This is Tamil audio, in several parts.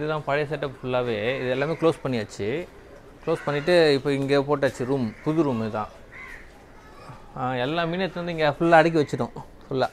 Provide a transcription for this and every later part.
இதுதான் பழைய செட்டப் ஃபுல்லாகவே இது எல்லாமே க்ளோஸ் பண்ணியாச்சு க்ளோஸ் பண்ணிவிட்டு இப்போ இங்கே போட்டாச்சு ரூம் புது ரூம் இதுதான் ஆ, எல்லா மீனும் எடுத்து வந்து இங்கே ஃபுல்லாக அடுக்கி வச்சிட்டோம் ஃபுல்லாக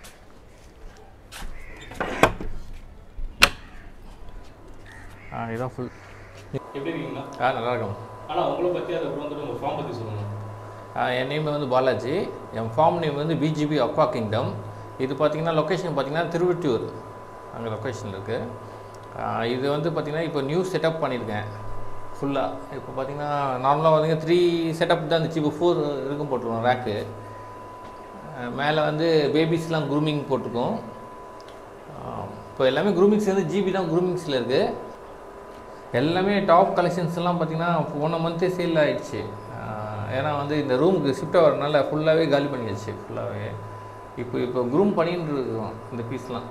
ஆ இதுதான் ஃபுல் எப்படி இருக்கீங்களா ஆ நல்லா இருக்கும் ஆனால் உங்களை பற்றி அதுக்கப்புறம் வந்துட்டு உங்கள் ஃபார்ம் பற்றி சொல்லுங்கள் ஆ, என் நேம் வந்து பாலாஜி என் ஃபார்ம் நேம் வந்து பிஜிபி அக்வா கிங்டம் இது பார்த்தீங்கன்னா லொக்கேஷன் பார்த்தீங்கன்னா திருவொற்றியூர் அங்கே லொக்கேஷன் இருக்குது இது வந்து பார்த்தீங்கன்னா இப்போ நியூ செட்டப் பண்ணியிருக்கேன் ஃபுல்லாக இப்போ பார்த்தீங்கன்னா நார்மலாக பார்த்தீங்கன்னா த்ரீ செட்டப் தான் இருந்துச்சு இப்போ ஃபோர் இருக்கும் போட்டிருக்கோம் ரேக்கு மேலே வந்து பேபிஸ்லாம் க்ரூமிங் போட்டிருக்கோம் இப்போ எல்லாமே க்ரூமிங்ஸ் வந்து ஜிபி தான் க்ரூமிங்ஸில் இருக்குது எல்லாமே டாப் கலெக்ஷன்ஸ் எல்லாம் பார்த்தீங்கன்னா போன மந்த்தே சேல் ஆயிடுச்சு ஆஹ் ஏன்னா வந்து இந்த ரூமுக்கு ஷிஃப்ட் ஆகிறதுனால ஃபுல்லாகவே காலி பண்ணியாச்சு ஃபுல்லாகவே இப்போ இப்போ க்ரூம் பண்ணிட்டு இருக்கோம் இந்த பீஸ்லாம்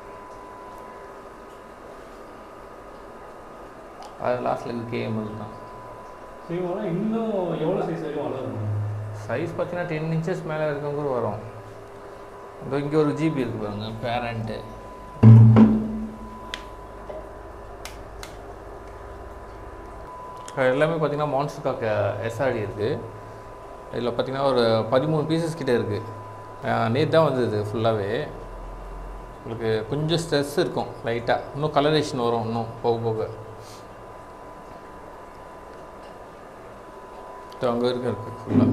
அது லாஸ்ட்டில் இருக்கு கேஎம்எல் தான் சரிங்களா இன்னும் எவ்வளோ சைஸ் வரைக்கும் வளரும் சைஸ் பார்த்தீங்கன்னா டென் இன்ச்சஸ் மேலே இருக்கவங்க கூட வரும் இதோ இங்கே ஒரு ஜிபி இருக்கு பாருங்க பேரண்ட்டு எல்லாமே பார்த்தீங்கன்னா மான்ஸ்டர் எஸ்ஆர்டி இருக்குது இதில் பார்த்தீங்கன்னா ஒரு பதிமூணு பீசஸ் கிட்ட இருக்குது நேற்று தான் வந்தது ஃபுல்லாகவே உங்களுக்கு கொஞ்சம் ஸ்ட்ரெஸ் இருக்கும் லைட்டாக இன்னும் கலரேஷன் வரும் இன்னும் போக போக அங்கே இருக்க இருக்குது ஃபுல்லாக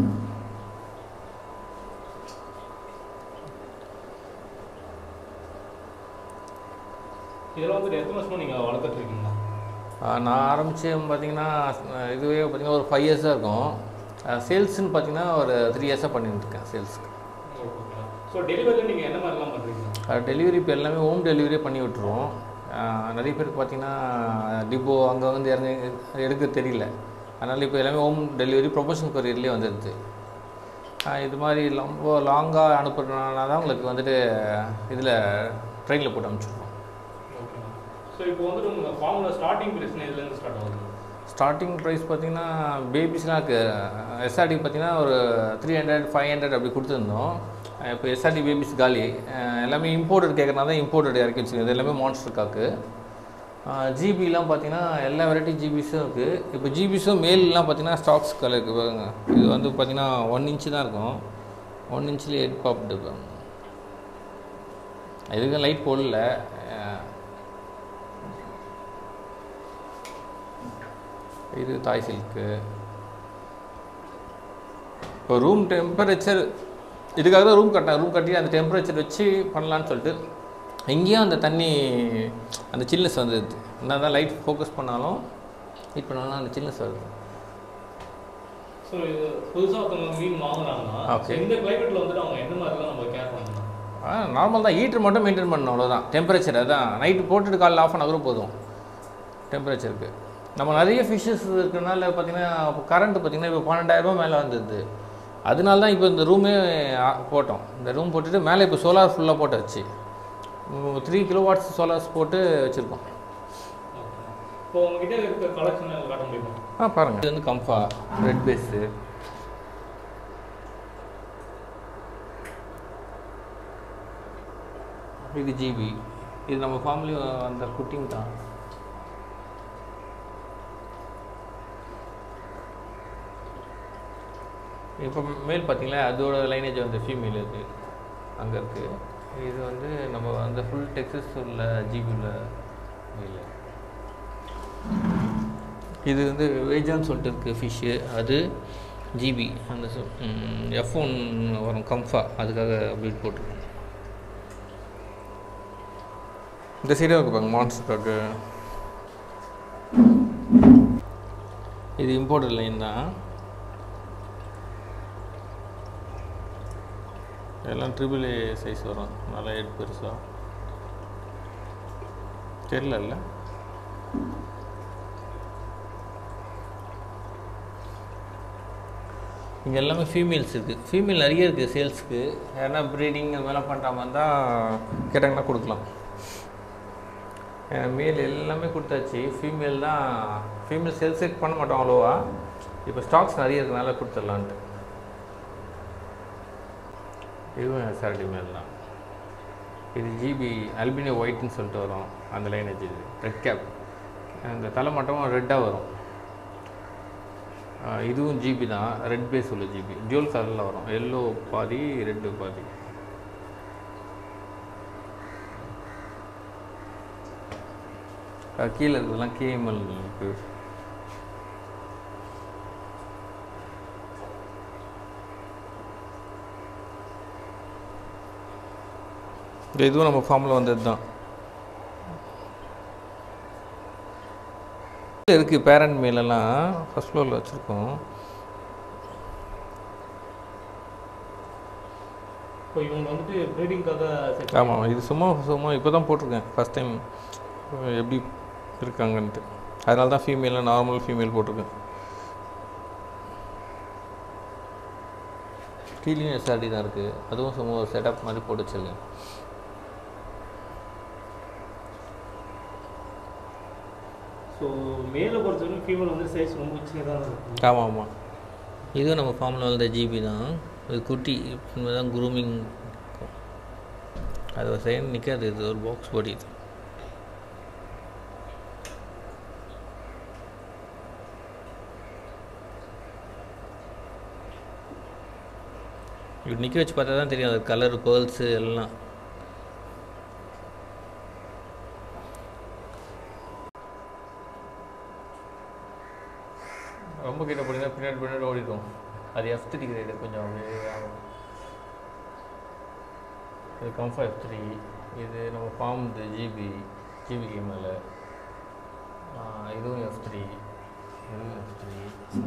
இதெல்லாம் வந்துட்டு எத்தனை வருஷமா நீங்கள் வளர்த்துட்டு இருக்கீங்களா ஆஹ் நான் ஆரம்பித்து பார்த்தீங்கன்னா அஹ் இதுவே பார்த்தீங்கன்னா ஒரு ஃபைவ் இயர்ஸாக இருக்கும் சேல்ஸ்னு பார்த்தீங்கன்னா ஒரு த்ரீ இயர்ஸாக பண்ணிட்டு இருக்கேன் சேல்ஸ்க்கு ஸோ டெலிவரியில் நீங்கள் என்ன மாதிரிலாம் பண்ணுறீங்க டெலிவரி இப்போ எல்லாமே ஹோம் டெலிவரியே பண்ணி விட்டுருவோம் ஆஹ் நிறைய பேருக்கு பார்த்தீங்கன்னா டிப்போ அங்கே வந்து இறங்கி எடுக்க தெரியல அதனால் இப்போ எல்லாமே ஹோம் டெலிவரி ப்ரொபோஷன் கொரியர்லேயே வந்துடுது ஆஹ் இது மாதிரி ரொம்ப லாங்காக அனுப்புறதுனால தான் உங்களுக்கு வந்துட்டு இதில் ட்ரெயினில் போட்டு அனுப்பிச்சிடுவோம் ஓகே ஸோ இப்போ வந்துட்டு உங்கள் ஃபார்மில் ஸ்டார்டிங் பிரச்சனை இதுலேருந்து ஸ்டார்ட் ஆகுது ஸ்டார்டிங் ப்ரைஸ் பார்த்தீங்கன்னா பேபிஸ்லாம் இருக்குது எஸ்ஆர்டி பார்த்தீங்கன்னா ஒரு த்ரீ ஹண்ட்ரட் ஃபைவ் ஹண்ட்ரட் அப்படி கொடுத்துருந்தோம் அஹ் இப்போ எஸ்ஆர்டி பேபிஸ் காலி அஹ் எல்லாமே இம்போர்ட்டட் கேட்குறனால தான் இம்போர்ட்டட் இறக்கி வச்சுருக்கோம் இது எல்லாமே மான்ஸ்டர் காக்கு ஜிபிலாம் பார்த்தீங்கன்னா எல்லா வெரைட்டி ஜிபிஸும் இருக்குது இப்போ ஜிபிஸும் மேல்லாம் பார்த்தீங்கன்னா ஸ்டாக்ஸ் கலர் இருக்குது பாருங்க இது வந்து பார்த்தீங்கன்னா ஒன் இன்ச்சு தான் இருக்கும் ஒன் இன்ச்சில் ஹெட் பாப்டு பாருங்க இதுக்கு லைட் போடல அஹ் இது தாய் சில்க்கு இப்போ ரூம் டெம்பரேச்சர் இதுக்காக தான் ரூம் கட்டினேன் ரூம் கட்டி அந்த டெம்பரேச்சர் வச்சு பண்ணலான்னு சொல்லிட்டு இங்கேயும் அந்த தண்ணி அந்த சில்னஸ் வந்துடுது என்ன தான் லைட் ஃபோக்கஸ் பண்ணாலும் ஹீட் பண்ணாலும் அந்த சில்னஸ் வருது ஸோ இது புதுசாக ஒருத்தவங்க மீன் வாங்குறாங்கன்னா Okay. so இந்த கிளைமேட்டில் வந்துட்டு அவங்க என்ன மாதிரிலாம் நம்ம கேர் பண்ணணும் நார்மல் தான் ஹீட்டர் மட்டும் மெயின்டைன் பண்ணணும் அவ்வளோதான் டெம்பரேச்சர் அதான் நைட்டு போட்டுட்டு காலைல ஆஃப் பண்ண கூட போதும் டெம்பரேச்சருக்கு நம்ம நிறைய ஃபிஷ்ஷஸ் இருக்கிறனால பார்த்தீங்கன்னா இப்போ கரண்ட் பார்த்தீங்கன்னா இப்போ பன்னெண்டாயிரரூபா மேலே வந்தது அதனால தான் இப்போ இந்த ரூமே போட்டோம் இந்த ரூம் போட்டுட்டு மேலே இப்போ சோலார் ஃபுல்லாக போட்டாச்சு த்ரீ கிலோ வாட்ஸ் சோலார்ஸ் போட்டு வச்சுருக்கோம் இப்போ உங்ககிட்ட இருக்க கலெக்ஷன் காட்ட முடியுமா ஆ பாருங்கள் இது வந்து கம்ஃபா ரெட் பேஸு இது ஜிபி இது நம்ம ஃபார்ம்லி அந்த குட்டிங் தான் இப்போ மேல் பார்த்தீங்களா அதோட லைனேஜ் வந்து ஃபீமேல் இது அங்கே இருக்குது இது வந்து நம்ம அந்த ஃபுல் டெக்ஸஸ் உள்ள ஜிபி உள்ள மேல் இது வந்து வேஜான்னு சொல்லிட்டு இருக்குது ஃபிஷ்ஷு அது ஜிபி அந்த எஃப் ஒன் வரும் கம்ஃபா அதுக்காக ப்ரீட் போட்டிருக்கோம் இந்த சைடாக இருக்கு பாருங்க மான்ஸ்டருக்காக இது இம்போர்ட்டட் லைன் தான் எல்லாம் ட்ரிபிள் ஏ சைஸ் வரும் நல்லா ஹெட் பெருசாக தெரில இல்லை இங்கே எல்லாமே ஃபீமேல்ஸ் இருக்குது ஃபீமேல் நிறைய இருக்குது சேல்ஸுக்கு ஏன்னா ப்ரீடிங் அது மாதிரிலாம் பண்ணுற மாதிரி தான் கேட்டாங்கன்னா கொடுக்கலாம் மேல் எல்லாமே கொடுத்தாச்சு ஃபீமேல் தான் ஃபீமேல் சேல்ஸே பண்ண மாட்டோம் அவ்வளோவா இப்போ ஸ்டாக்ஸ் நிறைய இருக்கனால கொடுத்துடலான்ட்டு இதுவும் சாரடி மேல் தான் இது ஜிபி அல்பினியோ ஒயிட்னு சொல்லிட்டு வரும் அந்த லைனேஜ் இது ரெட் கேப் இந்த தலை மட்டும் ரெட்டாக வரும் ஆ, இதுவும் ஜிபி தான் ரெட் பேஸ் உள்ள ஜிபி ஜுவல் கலரில் வரும் எல்லோ பாதி ரெட்டு பாதி ஆ, கீழே இருக்கிறதுலாம் கேஎம்எல் இருக்கு இந்த இதுவும் நம்ம ஃபார்மில் வந்தது தான் இருக்குது பேரண்ட் மேலெல்லாம் ஃபஸ்ட் ஃப்ளோரில் வச்சுருக்கோம் இப்போ இவங்க வந்துட்டு ப்ரீடிங்காக செட் ஆமாம் இது சும்மா சும்மா இப்போ தான் போட்டிருக்கேன் ஃபஸ்ட் டைம் எப்படி இருக்காங்கன்ட்டு அதனால தான் ஃபீமேலில் நார்மல் ஃபீமேல் போட்டிருக்கேன் கீழே எஸ்ஆர்டி தான் இருக்குது அதுவும் சும்மா ஒரு செட்டப் மாதிரி போட்டு வச்சிருக்கேன் ஸோ மேலே பொறுத்தவரைக்கும் ஃபீமேல் வந்து சைஸ் ரொம்ப சின்னதாக இருக்கும் ஆமாம் ஆமாம் இதுவும் நம்ம ஃபார்மில் வளர்ந்த ஜிபி தான் இது குட்டி இப்போ தான் குரூமிங் அது ஒரு செகண்ட் நிற்காது இது ஒரு பாக்ஸ் பாடி இது இப்படி நிற்க வச்சு பார்த்தா தான் தெரியும் அது கலர் பேர்ல்ஸு எல்லாம் ரொம்ப கிட்ட போனீங்கன்னா பின்னாடி பின்னாடி ஓடிடும் அது எஃப் த்ரீ கிரேடு கொஞ்சம் அப்படியே ஆகும் இது கம்ஃபா எஃப் த்ரீ இது நம்ம ஃபார்ம் இது ஜிபி ஜிபி கேமில் இதுவும் எஃப் த்ரீ இதுவும் எஃப் த்ரீ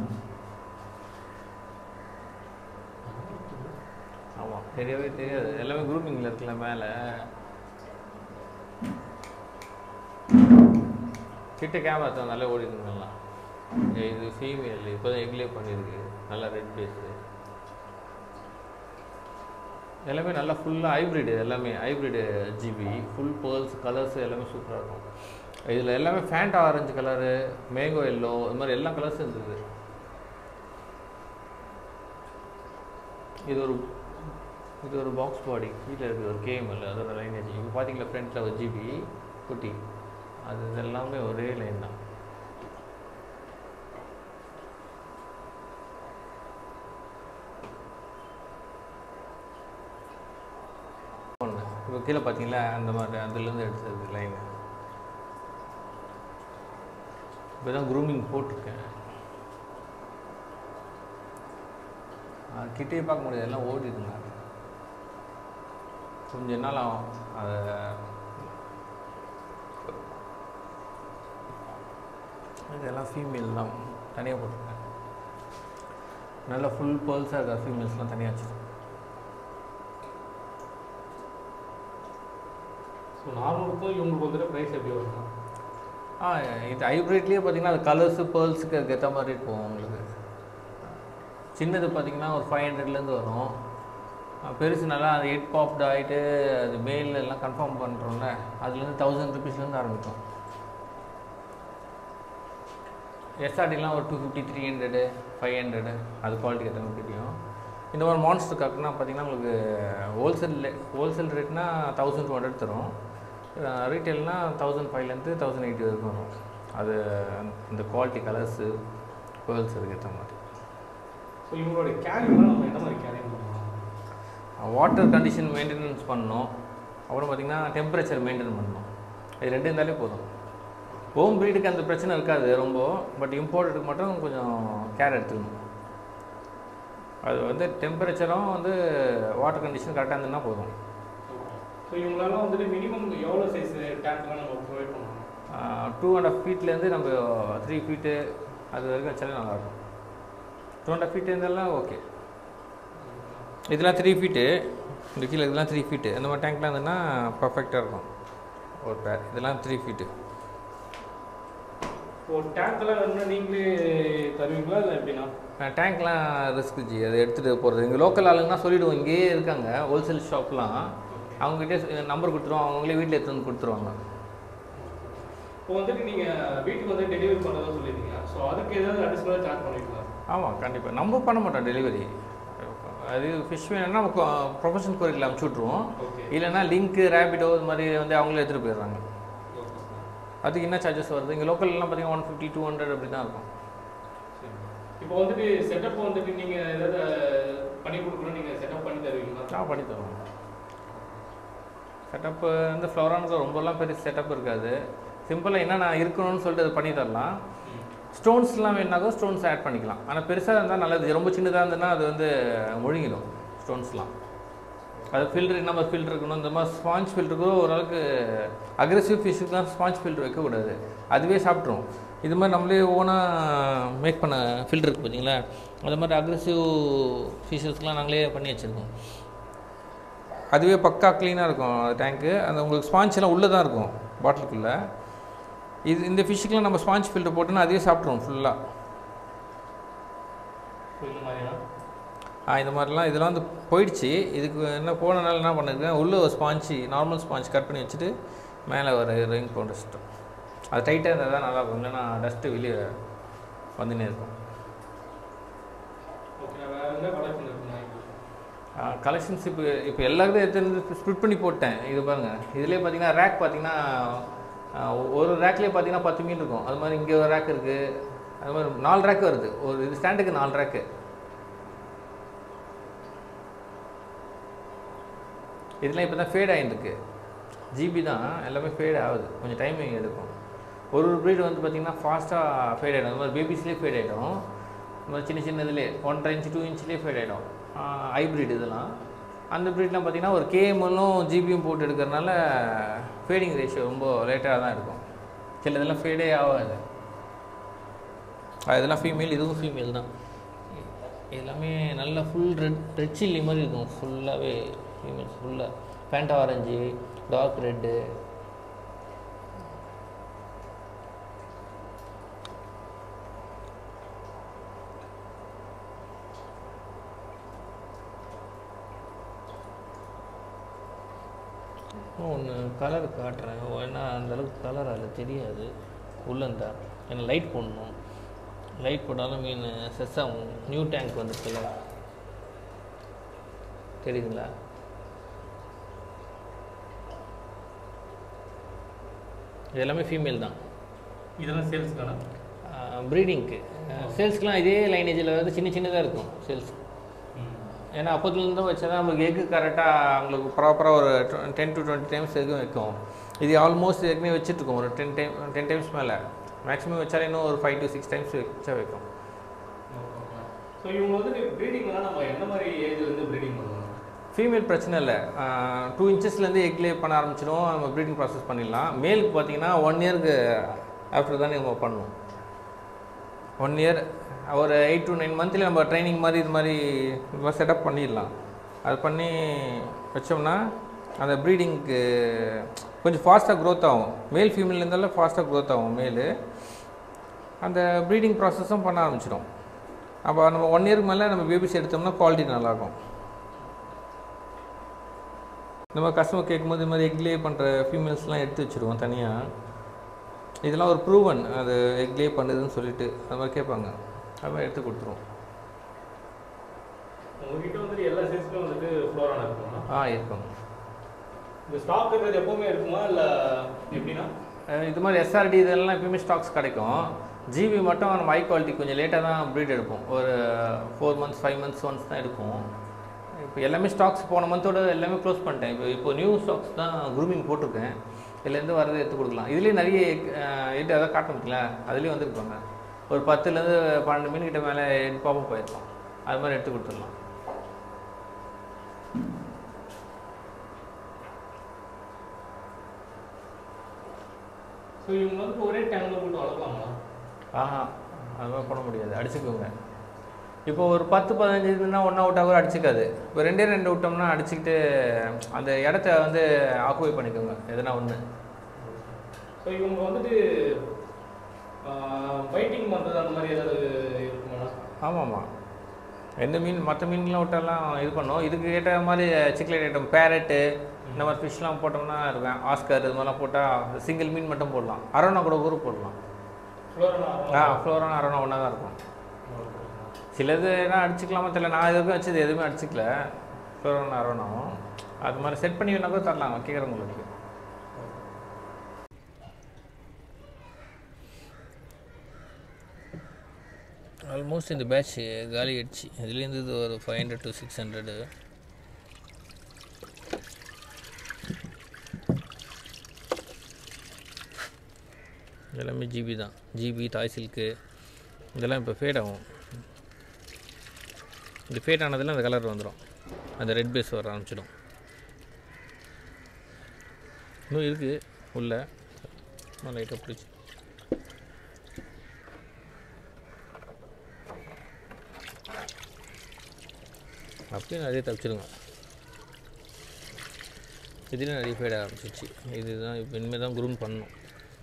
ஆமாம் தெரியவே தெரியாது எல்லாமே குரூப்பிங்கில் இருக்குல்ல மேலே கிட்ட கேமரா தந்தாலே ஓடிடுங்கலாம் இது ஃபீமேல் இப்போ தான் எக்லே பண்ணியிருக்கு நல்லா ரெட் பேஸு எல்லாமே நல்லா ஃபுல்லாக ஹைப்ரிடு எல்லாமே hybrid GB full pearls colours எல்லாமே சூப்பராக இருக்கும் இதில் எல்லாமே Fanta orange colour mango yellow இது மாதிரி எல்லா கலர்ஸும் இருந்தது இது ஒரு இது ஒரு பாக்ஸ் பாடி கீழே இருக்குது ஒரு கேஎம்எல் அதோட லைனேஜ் இப்போ பார்த்தீங்களா ஃப்ரண்ட்டில் ஒரு ஜிபி குட்டி அது இது எல்லாமே ஒரே லைன் தான் ஒன்று இப்போ கீழே பார்த்தீங்களா அந்த மாதிரி அதுலேருந்து எடுத்தது லைன் இப்போ தான் க்ரூமிங் போட்டிருக்கேன் அது கிட்டே பார்க்க முடியாது எல்லாம் ஓடிடுங்க கொஞ்சம் நாள் ஆகும் அதை இதெல்லாம் ஃபீமேல் தான் தனியாக போட்டிருக்கேன் நல்லா ஃபுல் பேர்ல்ஸாக இருக்கா ஃபீமேல்ஸ்லாம் தனியாக வச்சுருக்கேன் ஸோ நார்மலுக்கும் இவங்களுக்கு வந்துட்டு ப்ரைஸ் எப்படி வரும்னா ஆ இது ஹைப்ரிட்லேயே பார்த்தீங்கன்னா அது கலர்ஸு பேர்ல்ஸுக்கு அதுக்கு ஏற்ற மாதிரி இருக்கும் உங்களுக்கு சின்னது பார்த்தீங்கன்னா ஒரு ஃபைவ் ஹண்ட்ரட்லேருந்து வரும் ஆ, பெருசு நல்லா அது எயிட் பாப்ட் ஆகிட்டு அது மெயில் எல்லாம் கன்ஃபார்ம் பண்ணுறோம்ல அதுலேருந்து தௌசண்ட் ருபீஸ்லேருந்து ஆரம்பிக்கும் எஸ்ஆர்டிலாம் ஒரு two fifty three hundred five hundred அது குவாலிட்டிக்கு ஏற்ற மாதிரி தெரியும் இந்த மாதிரி மான்ஸ்டர் காக்குனா பார்த்தீங்கன்னா உங்களுக்கு ஹோல்சேல் ஹோல்சேல் ரேட்னா தௌசண்ட் டூ ஹண்ட்ரட் தரும் ரீட்டெயில்னா தௌசண்ட் ஃபைவ்லேருந்து தௌசண்ட் எயிட்டி வரைக்கும் வரும் அது இந்த குவாலிட்டி கலர்ஸு பேர்ல்ஸ் அதுக்கு ஏற்ற மாதிரி ஸோ இவங்களோட கேரிங்லாம் நம்ம எந்த மாதிரி கேரிங் பண்ணலாம் வாட்டர் கண்டிஷன் மெயின்டெனன்ஸ் பண்ணணும் அப்புறம் பார்த்திங்கன்னா டெம்பரேச்சர் மெயின்டைன் பண்ணணும் இது ரெண்டு இருந்தாலே போதும் ஹோம் ப்ரீடுக்கு அந்த பிரச்சனை இருக்காது ரொம்ப பட் இம்போர்ட்டுக்கு மட்டும் கொஞ்சம் கேர் எடுத்துக்கணும் அது வந்து டெம்பரேச்சரும் வந்து வாட்டர் கண்டிஷன் கரெக்டாக இருந்ததுன்னா போதும் ஸோ இவங்களால வந்துட்டு மினிமம் எவ்வளோ சைஸ் டேங்க்லாம் நம்ம ப்ரொவைட் பண்ணலாம் டூ அண்ட் ஆஃப் ஃபீட்லேருந்து நம்ம த்ரீ ஃபீட்டு அது வரைக்கும் வச்சாலே நல்லாயிருக்கும் டூ அண்ட் ஆஃப் ஃபீட் இருந்தாலும் ஓகே இதெல்லாம் த்ரீ ஃபீட்டு இந்த கீழே இதெல்லாம் த்ரீ ஃபீட்டு இந்த மாதிரி டேங்க்லாம் இருந்ததுன்னா பர்ஃபெக்டாக இருக்கும் ஒரு பேர் இதெல்லாம் த்ரீ ஃபீட்டு இப்போ டேங்க்லாம் வேணும்னா நீங்களே தருவீங்களா இல்லை எப்படின்னா டேங்க்லாம் ரிஸ்க் ஜி அதை எடுத்துகிட்டு போகிறது இங்கே லோக்கல் ஆளுங்கன்னா சொல்லிவிடுவோம் இங்கேயே இருக்காங்க ஹோல்சேல் ஷாப்லாம் அவங்ககிட்டே நம்பர் கொடுத்துருவோம் அவங்களே வீட்டில் எடுத்து வந்து கொடுத்துருவாங்க இப்போ வந்துட்டு நீங்கள் வீட்டுக்கு வந்து டெலிவரி பண்ணுறதா சொல்லியிருந்தீங்க ஸோ அதுக்கு ஏதாவது அடிஷ்னலாக சார்ஜ் பண்ணுவீங்களா ஆமாம் கண்டிப்பாக நம்ம பண்ண மாட்டோம் டெலிவரி அது ஃபிஷ் வேணும்னா நம்ம ப்ரொஃபஷனல் கோரிக்கில் அமுச்சு விட்ருவோம் ஓகே இல்லைன்னா லிங்க்கு ரேபிடோ இது மாதிரி வந்து அவங்களே எடுத்துகிட்டு போயிடுறாங்க அதுக்கு என்ன சார்ஜஸ் வருது இங்கே லோக்கல்லாம் பார்த்தீங்கன்னா ஒன் ஃபிஃப்டி டூ ஹண்ட்ரட் அப்படி தான் இருக்கும் சரி. இப்போ வந்துட்டு செட்டப் வந்துட்டு நீங்க ஏதாவது பண்ணி கொடுக்கணும் நீங்க செட்டப் பண்ணி தருவீங்களா நான் பண்ணி தருவோம் செட்டப்பு வந்து ஃப்ளோரானுக்கு ரொம்பலாம் பெரிய செட்டப் இருக்காது சிம்பிளாக என்னென்ன இருக்கணும்னு சொல்லிட்டு அதை பண்ணி தரலாம் ம். ஸ்டோன்ஸ்லாம் வேணாக்கோ ஸ்டோன்ஸ் ஆட் பண்ணிக்கலாம் ஆனால் பெருசாக இருந்தால் நல்லது ரொம்ப சின்னதாக இருந்ததுன்னா அது வந்து முழுங்கிடும் ஸ்டோன்ஸ்லாம் அது ஃபில்டர் நம்ம ஃபில்டர் இருக்கணும் இந்த மாதிரி ஸ்பாஞ்ச் ஃபில்டருக்கு ஓரளவுக்கு அக்ரெசிவ் ஃபிஷ்ஷுக்கு தான் ஸ்பாஞ்ச் ஃபில்டர் வைக்கக்கூடாது அதுவே சாப்பிட்ரும் இது மாதிரி நம்மளே ஓனாக மேக் பண்ண ஃபில்டர் இருக்குது பார்த்தீங்களா அது மாதிரி அக்ரெசிவ் ஃபிஷ்ஷஸ்க்குலாம் நாங்களே பண்ணி வச்சுருக்கோம் அதுவே பக்கா க்ளீனாக இருக்கும் டேங்க்கு அந்த உங்களுக்கு ஸ்பாஞ்ச் எல்லாம் உள்ளே தான் இருக்கும் பாட்டிலுக்குள்ளே இது இந்த ஃபிஷ்ஷுக்கெலாம் நம்ம ஸ்பாஞ்ச் ஃபில்டர் போட்டோன்னா அதுவே சாப்பிட்ருவோம் ஃபுல்லாக So, இந்த மாதிரியா ஆ இந்த மாதிரிலாம் இதெல்லாம் வந்து போயிடுச்சு இதுக்கு என்ன போனனால என்ன பண்ணிருக்கேன் உள்ளே ஒரு ஸ்பாஞ்சு நார்மல் ஸ்பாஞ்ச் கட் பண்ணி வச்சுட்டு மேலே ஒரு ரெயின் பவுண்டர் வச்சுட்டோம் அது டைட்டாக இருந்தால் தான் நல்லாயிருக்கும் இல்லைன்னா டஸ்ட்டு வெளியே வந்துனே இருக்கும் ஓகே வேற என்ன கலெக்ஷன் இருக்கு நான் கலெக்ஷன்ஸ் இப்போ இப்போ எல்லாருக்கும் எடுத்து ஸ்ப்ளிட் பண்ணி போட்டேன் இது பாருங்கள் இதுலேயே பார்த்தீங்கன்னா ரேக் பார்த்தீங்கன்னா ஆ, ஒரு ரேக்லேயே பார்த்தீங்கன்னா பத்து மீன் இருக்கும் அது மாதிரி இங்கே ஒரு ரேக் இருக்குது அது மாதிரி நாலு ரேக் வருது ஒரு இது ஸ்டாண்டுக்கு நாலு ரேக்கு இதெல்லாம் இப்போ தான் ஃபேட் ஆகிட்டுருக்கு ஜிபி தான் எல்லாமே ஃபேட் ஆகுது கொஞ்சம் டைமிங் எடுக்கும் ஒரு ஒரு ப்ரீடு வந்து பார்த்திங்கன்னா ஃபாஸ்ட்டாக ஃபேட் ஆகிடும் அந்த மாதிரி பேபிஸ்லேயே ஃபேட் ஆகிடும் இந்த மாதிரி சின்ன சின்ன இதுலேயே ஒன்றரை இன்ச்சு டூ இன்ச்லேயே ஃபேட் ஆகிடும் ஹைப்ரிட் இதெல்லாம் அந்த ப்ரீட்லாம் பார்த்திங்கன்னா ஒரு கேஎம்எல்லும் ஜிபியும் போட்டு எடுக்கிறனால ஃபேடிங் ரேஷியோ ரொம்ப லேட்டாக தான் இருக்கும் சில இதெல்லாம் ஃபேடே ஆகாது இதெல்லாம் ஃபீமேல் இதுவும் ஃபீமேல் தான் எல்லாமே நல்ல ஃபுல் ரெட் ரெட் சில்லி மாதிரி இருக்கும் ஃபுல்லாகவே ஃபீமேல்ஸ் ஃபுல்லாக ஃபேண்டா ஆரஞ்சு டார்க் ரெட்டு ஒன்று கலர் காட்டுறேன் ஏன்னா அந்தளவுக்கு கலர் அதில் தெரியாது உள்ளந்தா ஏன்னா லைட் போடணும் லைட் போட்டாலும் மீன் செஸ் ஆகும் நியூ டேங்க் வந்துருக்குல்ல தெரியுதுங்களா இது எல்லாமே ஃபீமேல் தான் இதெல்லாம் சேல்ஸ்க்கான ப்ரீடிங்க்கு சேல்ஸ்க்குலாம் இதே லைனேஜில் வந்து சின்ன சின்னதாக இருக்கும் சேல்ஸ் ஏன்னா அப்போதுலேருந்து வச்சா தான் நம்மளுக்கு எக்கு கரெக்டாக அவங்களுக்கு ப்ராப்பராக ஒரு டென் டு டுவெண்ட்டி டைம்ஸ் எக்கு வைக்கும் இது ஆல்மோஸ்ட் ஏற்கனவே வச்சுட்ருக்கோம் ஒரு டென் டைம் டென் டைம்ஸ் மேலே மேக்ஸிமம் வச்சாலே இன்னும் ஒரு ஃபைவ் டு சிக்ஸ் டைம்ஸ் வச்சா வைக்கும் ஸோ இவங்க வந்து ப்ரீடிங்லாம் நம்ம எந்த மாதிரி ஏஜ்லேருந்து ப்ரீடிங் பண்ணுவோம் ஃபீமேல் பிரச்சனை இல்லை டூ இன்ச்சஸ்லேருந்து எக் லே பண்ண ஆரம்பிச்சிடும் நம்ம ப்ரீடிங் ப்ராசஸ் பண்ணிடலாம் மேலுக்கு பார்த்தீங்கன்னா ஒன் இயருக்கு ஆஃப்டர் தானே நம்ம பண்ணணும் ஒன் இயர் ஒரு எயிட் டு நைன் மந்த்லி நம்ம ட்ரைனிங் மாதிரி இது மாதிரி இது மாதிரி செட்டப் பண்ணிடலாம் அது பண்ணி வச்சோம்னா அந்த ப்ரீடிங்க்கு கொஞ்சம் ஃபாஸ்ட்டாக க்ரோத் ஆகும் மேல் ஃபீமேல் இருந்தாலும் ஃபாஸ்ட்டாக க்ரோத் ஆகும் மேலு அந்த ப்ரீடிங் ப்ராசஸும் பண்ண ஆரம்பிச்சிடும் அப்போ நம்ம ஒன் இயருக்கு மேலே நம்ம பேபிஸ் எடுத்தோம்னா குவாலிட்டி நல்லாயிருக்கும் இந்த மாதிரி கஸ்டமர் கேட்கும்போது இது மாதிரி எக்லே பண்ணுற ஃபீமேல்ஸ்லாம் எடுத்து வச்சுருவோம் தனியாக இதெல்லாம் ஒரு ப்ரூவன் அது எக்லே பண்ணுதுன்னு சொல்லிட்டு அது மாதிரி கேட்பாங்க அது மாதிரி எடுத்து கொடுத்துருவோம் உங்ககிட்ட வந்துட்டு எல்லா சைஸ்லையும் வந்துட்டு ஃப்ளோரான இருக்குமா ஆ இருக்கும் இந்த ஸ்டாக் இருக்கிறது எப்பவுமே இருக்குமா இல்லை எப்படின்னா அஹ் இது மாதிரி எஸ்ஆர்டி இதெல்லாம் எப்பயுமே ஸ்டாக்ஸ் கிடைக்கும் ஜிபி மட்டும் நம்ம ஹை குவாலிட்டி கொஞ்சம் லேட்டாக தான் ப்ரீட் எடுப்போம் ஒரு four months five months once தான் எடுக்கும் இப்போ எல்லாமே ஸ்டாக்ஸ் போன மந்தோட எல்லாமே க்ளோஸ் பண்ணிட்டேன் இப்போ இப்போ நியூ ஸ்டாக்ஸ் தான் குரூமிங் போட்டிருக்கேன் இதுலேருந்து வரதை எடுத்து கொடுக்கலாம் இதுலேயே நிறைய எட்டு அதான் காட்ட முடியல அதுலேயும் வந்துருப்பாங்க ஒரு பத்துலேருந்து பன்னெண்டு மீன் கிட்ட மேலே எட்டு பாப்பா போயிருக்கோம் அது மாதிரி எடுத்து கொடுத்துடலாம் ஸோ இவங்க வந்து ஒரே டேங்க்ல போட்டு வளர்க்கலாமா ஆஹா அது மாதிரி பண்ண முடியாது அடிச்சுக்கோங்க இப்போ ஒரு பத்து பதினஞ்சு இதுனா ஒன்றா விட்டா கூட அடிச்சுக்காது இப்போ ரெண்டே ரெண்டு விட்டோம்னா அடிச்சுக்கிட்டு அந்த இடத்த வந்து ஆக்குபை பண்ணிக்கோங்க எதனா ஒன்று ஸோ இவங்க வந்துட்டு ஃபைட்டிங் பண்ணுறது அந்த மாதிரி ஏதாவது இருக்குமா ஆமாம்மா எந்த மீன் மற்ற மீன்லாம் விட்டாலாம் இது பண்ணோம் இதுக்கு ஏற்ற மாதிரி சிக்லேட் ஐட்டம் பேரட்டு இந்த மாதிரி ஃபிஷ்லாம் போட்டோம்னா இருக்கும் ஆஸ்கர் இது மாதிரிலாம் போட்டால் சிங்கிள் மீன் மட்டும் போடலாம் அரோனா கூட கூட போடலாம் ஃப்ளோரானா ஆ ஃப்ளோரானா அரோனா ஒன்றா தான் இருக்கும் சிலது என்ன அடிச்சுக்கலாமா தெரியல நான் எதுவும் வச்சது எதுவுமே அடிச்சுக்கல ஃப்ளோரோனா அரோனாவும் அது மாதிரி செட் பண்ணி வேணா கூட தரலாம் கேட்குறவங்களுக்கு ஆல்மோஸ்ட் இந்த பேட்ச் காலி ஆயிடுச்சு இதுலேருந்து இது ஒரு five hundred to six hundred இதெல்லாமே ஜிபி தான் ஜிபி தாய் சில்க்கு இதெல்லாம் இப்போ ஃபேட் ஆகும் இந்த ஃபேட் ஆனதில் அந்த கலர் வந்துடும் அந்த ரெட் பேஸ் வர ஆரம்பிச்சிடும் இன்னும் இருக்குது உள்ள லைட்டாக பிடிச்சி அப்படியே நிறைய தப்பிச்சிருங்க இதுலேயும் நிறைய ஃபேட் ஆரம்பிச்சிச்சு இதுதான் இப்போ இனிமேல் தான் குரூம் பண்ணணும்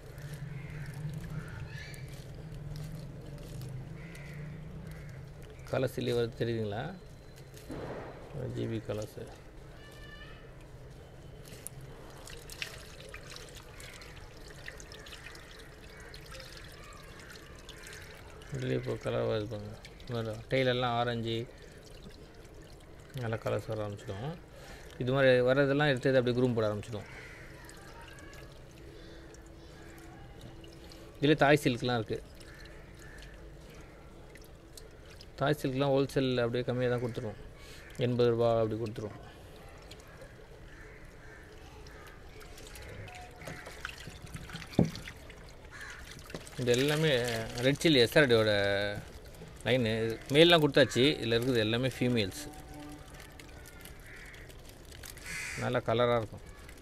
கலர்ஸ் இல்லையே வருது தெரியுதுங்களா ஜிபி கலர்ஸு இதுலேயே இப்போ கலர் வருது பாருங்க டெய்லெல்லாம் ஆரஞ்சு நல்லா கலர்ஸ் வர ஆரம்பிச்சிடும் இது மாதிரி வர்றதெல்லாம் எடுத்து அப்படியே குரூம் போட ஆரம்பிச்சிடும் இதில் தாய் சில்க்லாம் இருக்குது தாய் சில்க்லாம் ஹோல்சேல் அப்படியே கம்மியாக தான் கொடுத்துருவோம் எண்பது ரூபா அப்படி கொடுத்துருவோம் இது எல்லாமே ரெட் சில்லி எஸ்ஆர்டியோட லைனு மேல்லாம் கொடுத்தாச்சு இதில் இருக்குது எல்லாமே ஃபீமேல்ஸ் நல்லா கலராக இருக்கும்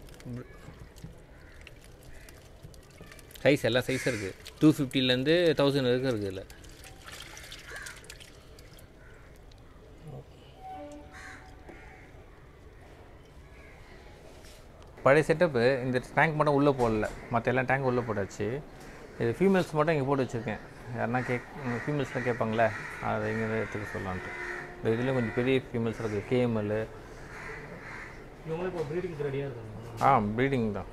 சைஸ் எல்லா சைஸும் இருக்குது டூ ஃபிஃப்டிலேருந்து தௌசண்ட் வரைக்கும் இருக்குது இதில் பழைய செட்டப்பு இந்த டேங்க் மட்டும் உள்ளே போடல மற்ற எல்லா டேங்க் உள்ளே போட்டாச்சு இது ஃபீமேல்ஸ் மட்டும் இங்கே போட்டு வச்சுருக்கேன் யாருன்னா கேக் ஃபீமேல்ஸ்லாம் கேட்பாங்களே அதை இங்கே எடுத்துக்க சொல்லலான்ட்டு இந்த இதுலேயும் கொஞ்சம் பெரிய ஃபீமேல்ஸ் இருக்குது கேஎம்எல் இவங்களும் இப்போ ப்ரீடிங் ரெடியாக இருக்காங்க ஆ ப்ரீடிங் தான்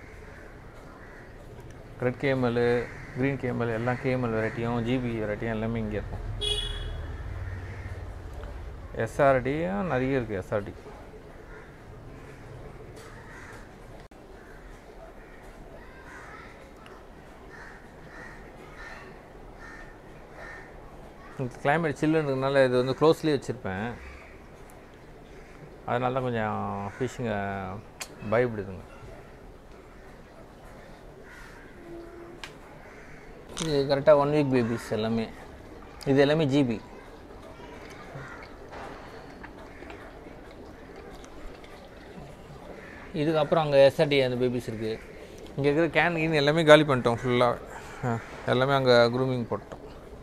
ரெட் கேஎம்எல் க்ரீன் கேஎம்எல் எல்லாம் கேஎம்எல் வெரைட்டியும் ஜிபி வெரைட்டியும் எல்லாமே இங்கே இருக்கும் எஸ்ஆர்டியும் நிறைய இருக்குது எஸ்ஆர்டி கிளைமேட் சில்லுன்றதுனால இது வந்து க்ளோஸ்லேயே வச்சுருப்பேன் அதனால தான் கொஞ்சம் ஃபிஷ்ஷுங்க பயப்படுதுங்க இது கரெக்டாக ஒன் வீக் பேபிஸ் எல்லாமே இது எல்லாமே ஜிபி இதுக்கப்புறம் அங்கே எஸ்ஆர்டி அந்த பேபிஸ் இருக்குது இங்கே இருக்கிற கேன் கீன் எல்லாமே காலி பண்ணிட்டோம் ஃபுல்லாக எல்லாமே அங்கே க்ரூமிங் போட்டோம்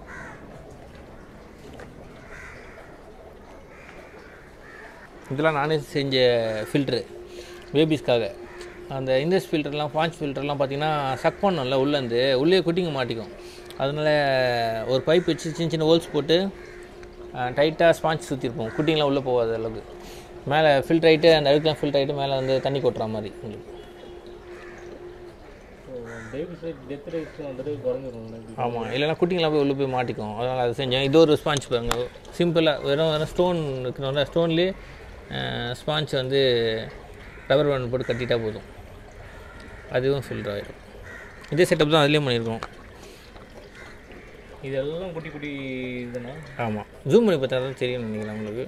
இதெல்லாம் நானே செஞ்ச ஃபில்ட்ரு பேபிஸ்க்காக அந்த இண்டஸ் ஃபில்டர்லாம் ஃபான்ச் ஃபில்டர்லாம் பார்த்தீங்கன்னா சக் பண்ணோம்ல உள்ளேருந்து உள்ளே குட்டிங்க மாட்டிக்கும் அதனால ஒரு பைப் வச்சு சின்ன சின்ன ஹோல்ஸ் போட்டு டைட்டாக ஸ்பாஞ்ச் சுற்றிருப்போம் குட்டிங்களாம் உள்ளே போகாத அளவுக்கு மேலே ஃபில்டர் ஆகிட்டு அந்த அழுக்கெலாம் ஃபில்டர் ஆகிட்டு மேலே வந்து தண்ணி கொட்டுற மாதிரி உங்களுக்கு பேபிஸ் ரேட் டெத் ரேட் வந்துட்டு குறைஞ்சிரும் ஆமாம் இல்லைன்னா குட்டிங்களாம் போய் உள்ளே போய் மாட்டிக்கும் அதனால் அதை செஞ்சேன் இது ஒரு ஸ்பாஞ்ச் பாருங்க சிம்பிளாக வெறும் வெறும் ஸ்டோன் இருக்கணும்ல ஸ்டோன்லேயே ஸ்பாஞ்ச் வந்து ரப்பர் பேண்ட் போட்டு கட்டிட்டா போதும் அதுவும் ஃபில்டர் ஆகிடும் இதே செட்டப் தான் அதுலேயும் பண்ணியிருக்கோம் இதெல்லாம் குட்டி குட்டி இதுனா ஆமாம் ஜூம் பண்ணி பார்த்தா தான் தெரியும் நினைக்கிறேன் உங்களுக்கு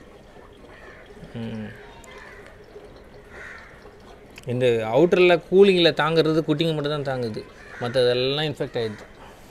ம். இந்த அவுட்டரில் கூலிங்கில் தாங்குறது குட்டிங்க மட்டும் தான் தாங்குது மற்றதெல்லாம் இன்ஃபெக்ட் ஆகிடுது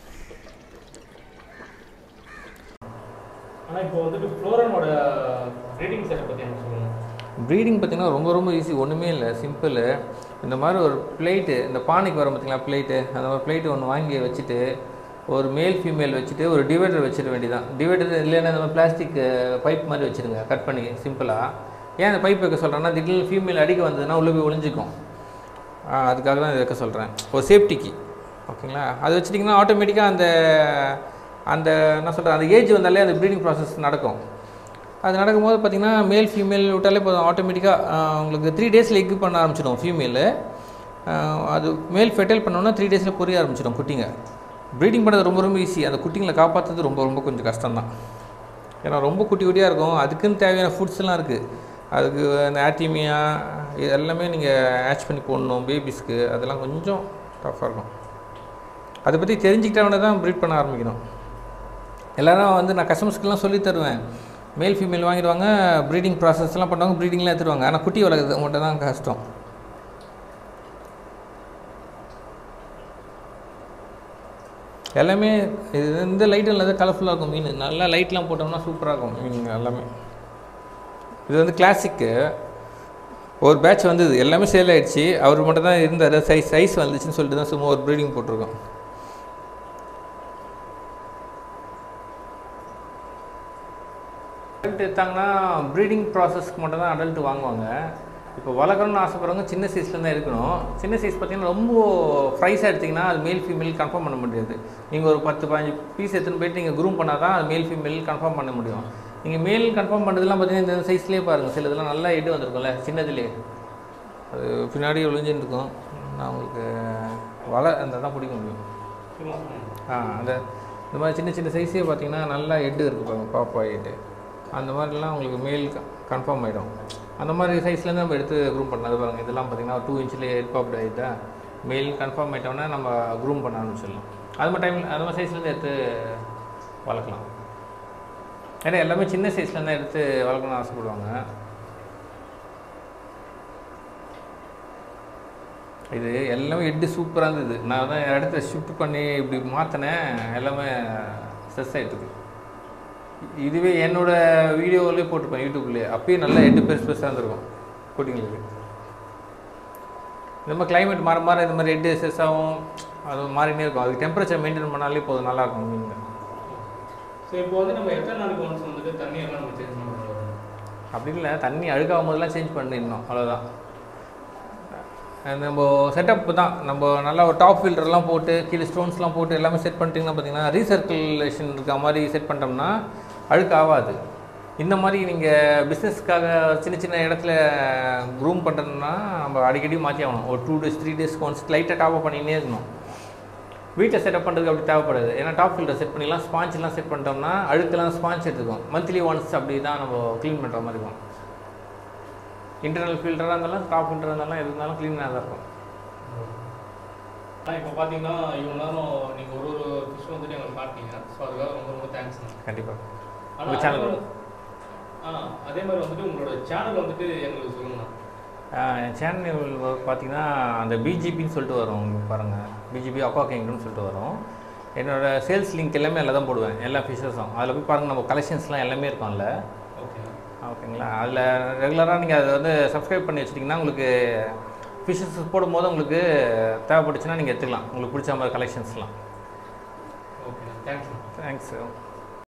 ஆனால் இப்போ வந்துட்டு ஃப்ளோரனோட ப்ரீடிங் செட்டப் பற்றி எனக்கு சொல்லுங்கள் ப்ரீடிங் பார்த்திங்கன்னா ரொம்ப ரொம்ப ஈஸி ஒன்றுமே இல்லை சிம்பிள் இந்த மாதிரி ஒரு பிளேட்டு இந்த பானைக்கு வரும் பார்த்தீங்களா பிளேட்டு அந்த மாதிரி பிளேட்டு ஒன்று வாங்கி வச்சுட்டு ஒரு மேல் ஃபீமேல் வச்சுட்டு ஒரு டிவைடர் வச்சிட வேண்டியதான் டிவைடர் இல்லைன்னா இந்த மாதிரி பிளாஸ்டிக் பைப் மாதிரி வச்சுருங்க கட் பண்ணி சிம்பிளாக ஏன் அந்த பைப் வைக்க சொல்கிறேன்னா திடீர்னு ஃபீமேல் அடிக்க வந்ததுன்னா உள்ளே போய் ஒளிஞ்சிக்கும் ஆ, அதுக்காக தான் இது வைக்க சொல்கிறேன் ஒரு சேஃப்டிக்கு ஓகேங்களா அது வச்சிட்டிங்கன்னா ஆட்டோமேட்டிக்காக அந்த அந்த என்ன சொல்கிறது அந்த ஏஜ் வந்தாலே அந்த ப்ரீடிங் ப்ராசஸ் நடக்கும் அது நடக்கும்போது பார்த்திங்கன்னா மேல் ஃபீமேல் விட்டாலே போதும் ஆட்டோமேட்டிக்காக உங்களுக்கு த்ரீ டேஸில் எக் பண்ண ஆரம்பிச்சிடும் ஃபீமேலு அது மேல் ஃபெட்டைல் பண்ணோன்னா த்ரீ டேஸில் பொரிய ஆரம்பிச்சிடும் குட்டிங்க ப்ரீடிங் பண்ணுறது ரொம்ப ரொம்ப ஈஸி அந்த குட்டிங்களை காப்பாற்றுறது ரொம்ப ரொம்ப கொஞ்சம் கஷ்டம்தான் ஏன்னா ரொம்ப குட்டி குட்டியாக இருக்கும் அதுக்குன்னு தேவையான ஃபுட்ஸ்லாம் இருக்குது அதுக்கு அந்த ஆட்டிமியா இது எல்லாமே நீங்கள் ஆச் பண்ணி போடணும் பேபிஸ்க்கு அதெல்லாம் கொஞ்சம் டஃப்பாக இருக்கும் அதை பற்றி தெரிஞ்சுக்கிட்டவனே தான் ப்ரீட் பண்ண ஆரம்பிக்கணும் எல்லாரும் வந்து நான் கஸ்டமர்ஸ்க்குலாம் சொல்லி தருவேன் மேல் ஃபீமேல் வாங்கிடுவாங்க ப்ரீடிங் ப்ராசஸ்லாம் பண்ணுவாங்க ப்ரீடிங்லாம் எடுத்துருவாங்க ஆனால் குட்டி வளர்க்குறது மட்டும் தான் கஷ்டம் எல்லாமே இது வந்து லைட் இல்லாத கலர்ஃபுல்லாக இருக்கும் மீன் நல்லா லைட்லாம் போட்டோம்னா சூப்பராக இருக்கும் மீன் எல்லாமே இது வந்து கிளாசிக்கு ஒரு பேட்ச் வந்தது எல்லாமே சேல் ஆயிடுச்சு அவர் மட்டும் தான் இருந்தார் சைஸ் சைஸ் வந்துச்சுன்னு சொல்லிட்டு தான் சும்மா ஒரு ப்ரீடிங் போட்டிருக்கோம் அடல்ட் எடுத்தாங்கன்னா ப்ரீடிங் ப்ராசஸ்க்கு மட்டும் தான் அடல்ட் வாங்குவாங்க இப்போ வளர்க்கணும்னு ஆசைப்படுறவங்க சின்ன சைஸில் தான் இருக்கணும் சின்ன சைஸ் பார்த்தீங்கன்னா ரொம்ப ப்ரைஸாக எடுத்திங்கன்னா அது மேல் ஃபீமேல் கன்ஃபார்ம் பண்ண முடியாது நீங்கள் ஒரு பத்து பதினஞ்சு பீஸ் எடுத்துன்னு போயிட்டு நீங்கள் க்ரூம் பண்ணால் தான் அது மேல் ஃபீமேல் கன்ஃபார்ம் பண்ண முடியும் நீங்கள் மேல் கன்ஃபார்ம் பண்ணுறதுலாம் பார்த்தீங்கன்னா இந்த சைஸ்லேயே பாருங்கள் சில இதெல்லாம் நல்லா எடு வந்திருக்கும்ல சின்னதுலேயே அது பின்னாடி ஒளிஞ்சுன்னு இருக்கும் நான் உங்களுக்கு வலை அந்த தான் பிடிக்க முடியும் சும்மா சொல்லுங்க. ஆ அந்த இந்த மாதிரி சின்ன சின்ன சைஸே பார்த்தீங்கன்னா நல்லா ஹெட்டு இருக்குது பாருங்க பாப்பா ஹெட்டு அந்த மாதிரிலாம் உங்களுக்கு மேல் கன்ஃபார்ம் ஆகிடும் அந்த மாதிரி சைஸ்லேருந்து நம்ம எடுத்து க்ரூம் பண்ணது பாருங்க இதெல்லாம் பார்த்தீங்கன்னா டூ இன்ச்சில் ஹெட் பாப்ட் ஆகிட்டா மேல் கன்ஃபார்ம் ஆகிட்டோன்னா நம்ம க்ரூம் பண்ண ஆரம்பிச்சிடலாம் அது மாதிரி டைமில் அது மாதிரி சைஸ்லேருந்து எடுத்து வளர்க்கலாம் ஏன்னா எல்லாமே சின்ன சைஸ்லேருந்து எடுத்து வளர்க்கணும்னு ஆசைப்படுவாங்க இது எல்லாமே ஹெட்டு சூப்பராக இருந்தது நான் தான் இடத்த ஷிஃப்ட் பண்ணி இப்படி மாற்றினேன் எல்லாமே ஸ்ட்ரெஸ் ஆகிட்டுருக்கு இதுவே என்னோட வீடியோவிலே போட்டிருப்பேன் யூடியூப்லேயே அப்பயும் நல்லா ஹெட்டு பெருசு பெருசாக இருந்திருக்கும் குட்டிங்களுக்கு இந்த மாதிரி கிளைமேட் மாற மாற இந்த மாதிரி ஹெட்டு ஸ்ட்ரெஸ் ஆகும் அது மாறினே இருக்கும் அதுக்கு டெம்பரேச்சர் மெயின்டைன் பண்ணாலே போதும் நல்லாயிருக்கும் மீன் ஸோ இப்போ வந்து நம்ம எத்தனை நாளைக்கு ஒன்ஸ் வந்துட்டு தண்ணியெல்லாம் நம்ம சேஞ்ச் பண்ணுறோம் அப்படி இல்லை தண்ணி அழுக்காகும் போதெல்லாம் சேஞ்ச் பண்ணிடணும் அவ்வளோதான் நம்ம செட்டப் தான் நம்ம நல்லா ஒரு டாப் ஃபில்டர்லாம் போட்டு கீழே ஸ்டோன்ஸ்லாம் போட்டு எல்லாமே செட் பண்ணிட்டீங்கன்னா பார்த்தீங்கன்னா ரீசர்க்குலேஷன் இருக்க மாதிரி செட் பண்ணிட்டோம்னா அழுக்கு ஆகாது இந்த மாதிரி நீங்கள் பிஸ்னஸ்க்காக சின்ன சின்ன இடத்துல க்ரூம் பண்ணுறதுனா நம்ம அடிக்கடி மாற்றி ஆகணும் ஒரு டூ டேஸ் த்ரீ டேஸ்க்கு ஒன்ஸ் லைட்டாக டாப் அப் பண்ணினே இருக்கணும் வீட்டில் செட்டப் பண்ணுறதுக்கு அப்படி தேவைப்படாது ஏன்னா டாப் ஃபில்டர் செட் பண்ணிலாம் ஸ்பாஞ்செலாம் செட் பண்ணிட்டோம்னா அழுக்கெல்லாம் ஸ்பாஞ்ச் எடுத்துக்கும் மந்த்லி ஒன்ஸ் அப்படி தான் நம்ம க்ளீன் பண்ணுற மாதிரி இருக்கும் இன்டர்னல் ஃபில்டராக இருந்தாலும் டாப் ஃபில்டராக இருந்தாலும் எது இருந்தாலும் க்ளீனாக தான் இருக்கும் ஆனால் இப்போ பார்த்தீங்கன்னா இவ்வளோ நேரம் நீங்கள் ஒரு ஒரு ஃபிஷ் வந்துட்டு எங்களுக்கு காட்டினீங்க ஸோ அதுக்காக ரொம்ப ரொம்ப தேங்க்ஸ்ண்ணா கண்டிப்பாக ஆனால் உங்கள் channel. ஆ அதே மாதிரி வந்துட்டு உங்களோட சேனல் வந்துட்டு எங்களுக்கு சொல்லுங்கண்ணா என் சேனல் பார்த்தீங்கன்னா அந்த பிஜிபின்னு சொல்லிட்டு வரும் உங்களுக்கு பாருங்கள் பிஜிபி அக்வா கிங்டம்னு சொல்லிட்டு வரும் என்னோட சேல்ஸ் லிங்க் எல்லாமே அதில் தான் போடுவேன் எல்லா ஃபிஷஸும் அதில் போய் பாருங்கள் நம்ம கலெக்ஷன்ஸ்லாம் எல்லாமே இருக்கும்ல ஓகேண்ணா ஓகேங்களா அதில் ரெகுலராக நீங்கள் அதை வந்து சப்ஸ்கிரைப் பண்ணி வச்சிட்டிங்கன்னா உங்களுக்கு ஃபிஷஸ் போடும்போது உங்களுக்கு தேவைப்பட்டுச்சுன்னா நீங்கள் எடுத்துக்கலாம் உங்களுக்கு பிடிச்ச மாதிரி கலெக்ஷன்ஸ்லாம் ஓகேண்ணா தேங்க்ஸ்ண்ணா தேங்க்ஸ்